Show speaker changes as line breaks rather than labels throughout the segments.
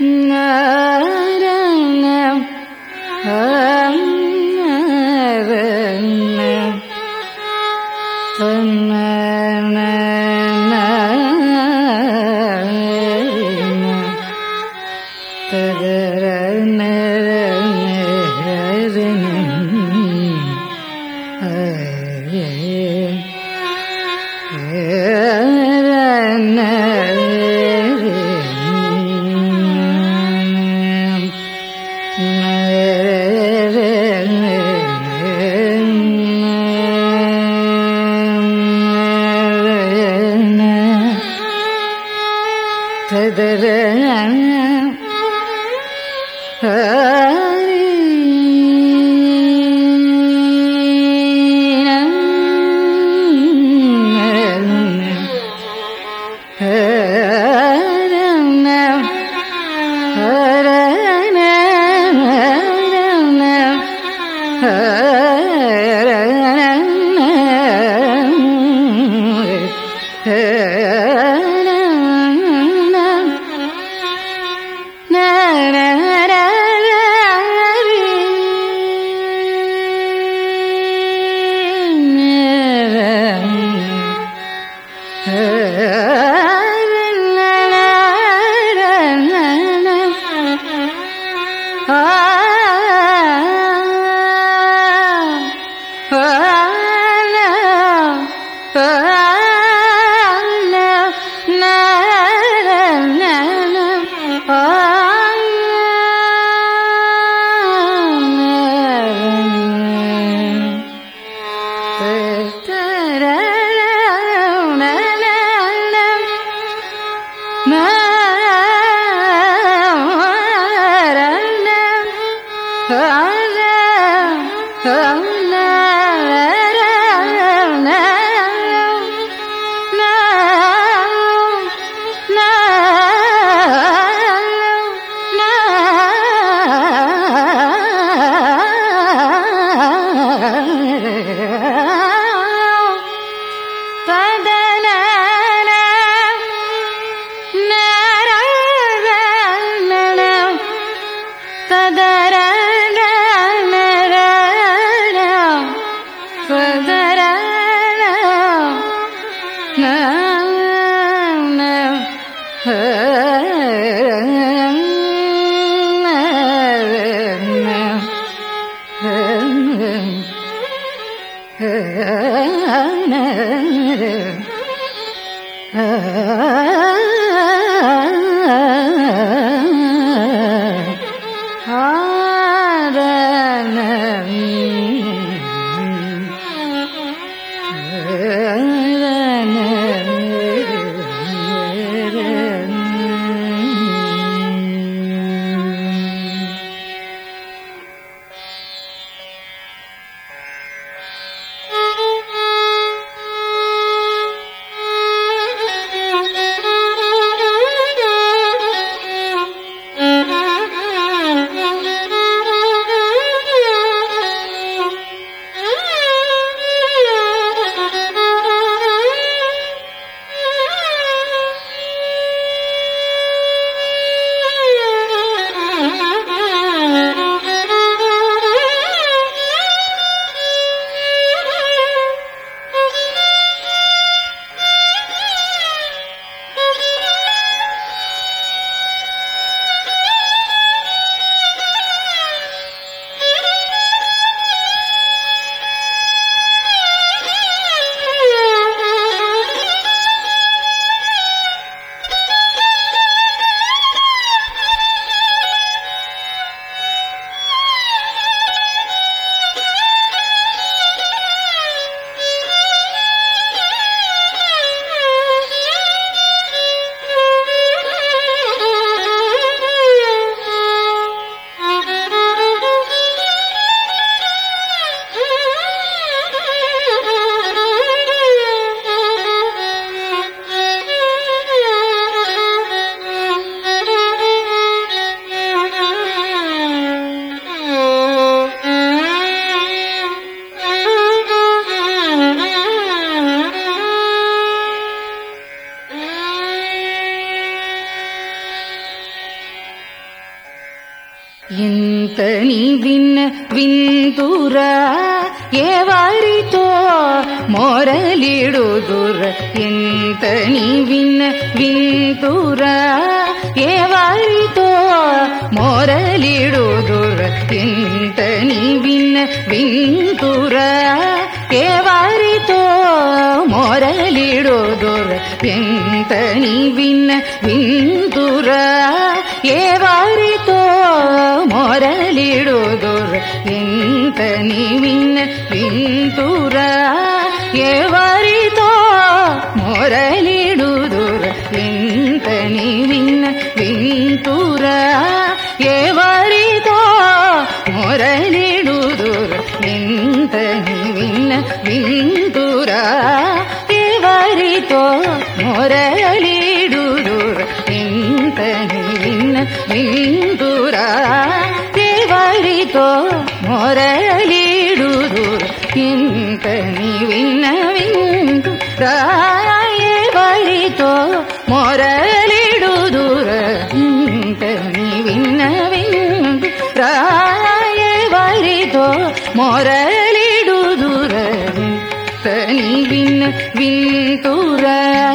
Thank you. ఇంత నీ విన్న వింతుర ఎవరితో మొరలిడుదుర ఇంత నీ విన్న వింతుర ఎవరితో మొరలిడుదుర ఇంత నీ విన్న వింతుర ఎవరితో మొరలిడుదుర ఎంత నీ విన్న వింతుర ఎవరితో మొరలిడుదుర ఎంత నీ విన్న వింతుర ఎవరితో మొరలిడుదుర ఎంత నీ విన్న వింతుర ఎవరితో మొరలిడుదుర ఎంత నీ విన్న వింతుర ఎవరితో మొరలిడుదుర ఎంత నీ విన్న వింతుర ఎవరితో మొరలిడుదుర ఎంత నీ విన్న వింతుర ఎవరితో మొరలిడుదుర ఎంత నీ విన్న వింతుర ఎవరితో మొరలిడుదుర తని విన్న వింతుర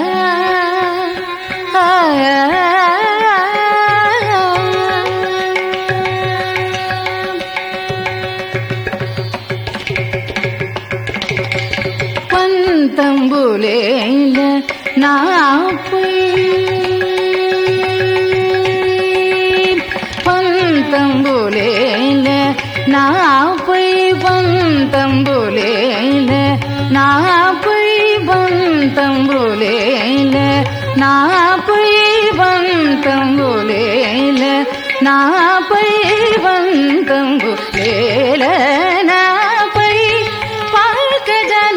పంతంబులేల నాపై పంతంబులేల నాపై పంతంబులేల నాపై పంతంబులేల నాపై పంతంబులేల నాపై పంతంబులేల నాపై పాక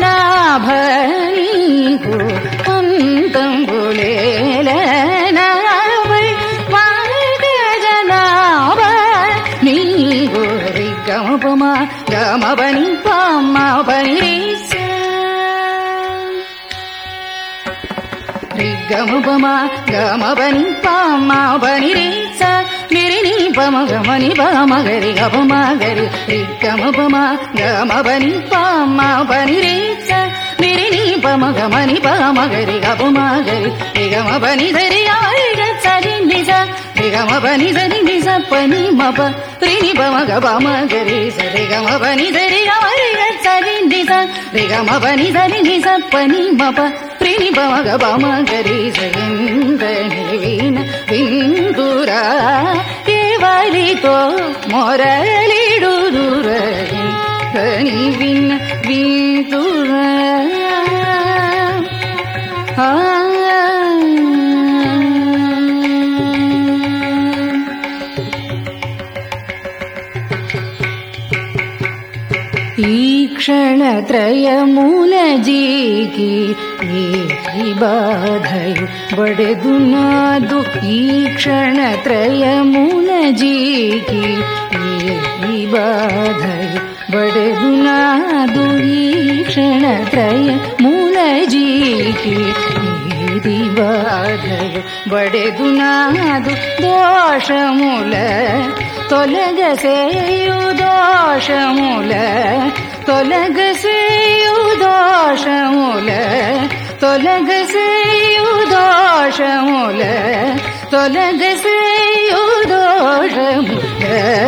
జనాభనీకు పంతంబులేల నాపై పాక జనాభ నీకు రిగమపమ గమపని పమ్మ పని రిగమపమ గమపని పమ్మ పని రీస నిరిని పమ గమని పమ గరి గపమ గరి రిగమపమ గమపని పమ్మ పని రీస నిరిని పమ గమని పమ గరి గపమ గరి రిగమ పని ధరి ఆరిగ సరి నిజ రిగమ పని ధరి నిజ పని మప రిని పమ గపమ గరి సరి గమ పని ధరి ఆరిగ సరి నిజ రిగమ పని ధరి నిజ పని మప రిని పమ గపమ గరి సరిందని విన విందురా కేవలితో మొరలిడుదుర ధని విన్న విందురా ఆ ఈ ಕ್ಷಣತ್ರಯಮೂಲ ಜೀಗಿ ಈ ಬಾಧಯು ಬಡೆದುನಾದು ಈ ಕ್ಷಣತ್ರಯಮೂಲ ಜೀಗಿ ಈ ಬಾಧಯು ಬಡೆದುನಾದು ಈ ಕ್ಷಣತ್ರಯ ಮೂಲ ಜೀಗಿ ఇది బాధలు బడెదునాదు దోషముల తొలగసేయు దోషముల తొలగసేయు దోషముల తొలగసేయు దోషముల తొలగసేయు దోషముల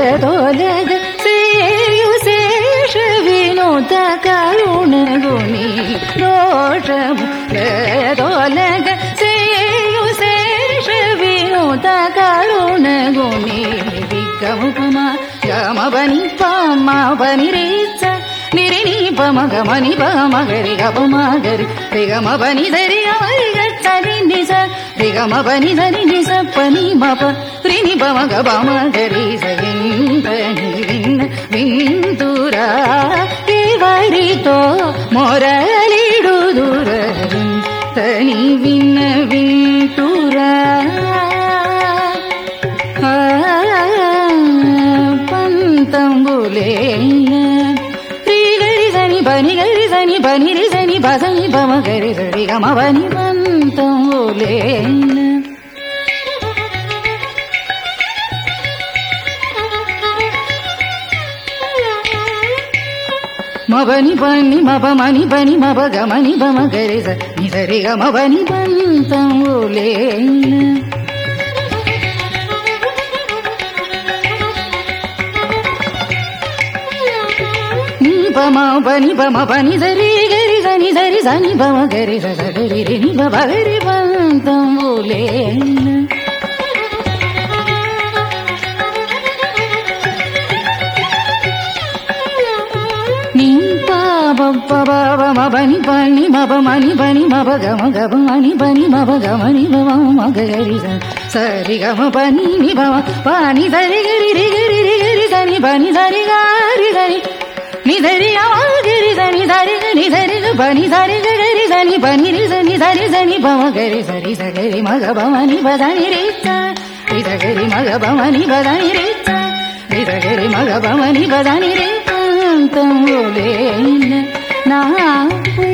తొలగసేయు శేష వినోద కరుణగుని దోషముల తొలగ సేయు శేష వినోద కరుణగుని విగముపమ గమబని పమ బని రేచ నిరిని పమ గమని పమ గరి గపమ గరి రిగమ బని ధరి అమరి గచ్చరి నిజ రిగమ బని ధరి నిజ పని మప రిని పమ గపమ గరి సగిందని విన్న విందురా ఎవరితో మొరలిడుదుర తని విన్న వింటురా పంతంబులేన శ్రీగరి సని బని గరి సని బని రి సని బసని బమ గరి సరి గమ బని పంతంబులేన మబని పని మబ మని పని మబ గమని బమ గరి స ని సరి గ మబని పంతములే నీ బమ బని బమ బని సరి గరి సని సరి సని బమ గరి స స గరి రి ని బ గరి పంతములే నీ పాప బాబ మబని పని మబ మని పని మబ గమ గమ మని పని మబ గమని బమ మగ గరి స సరి గమ పని ని బమ పాని సరి గరి రి గరి రి గరి సని పని సరి గారి సరి ని సరి గమ గరి సని సరి గని సరి గ పని సరి గ గరి సని పని రి సని సరి సని బమ గరి సరి స గరి మగ బమని బదని రి స రి స గరి మగ బమని బదని రి స రి స గరి మగ బమని బదని రి పంతములేన నా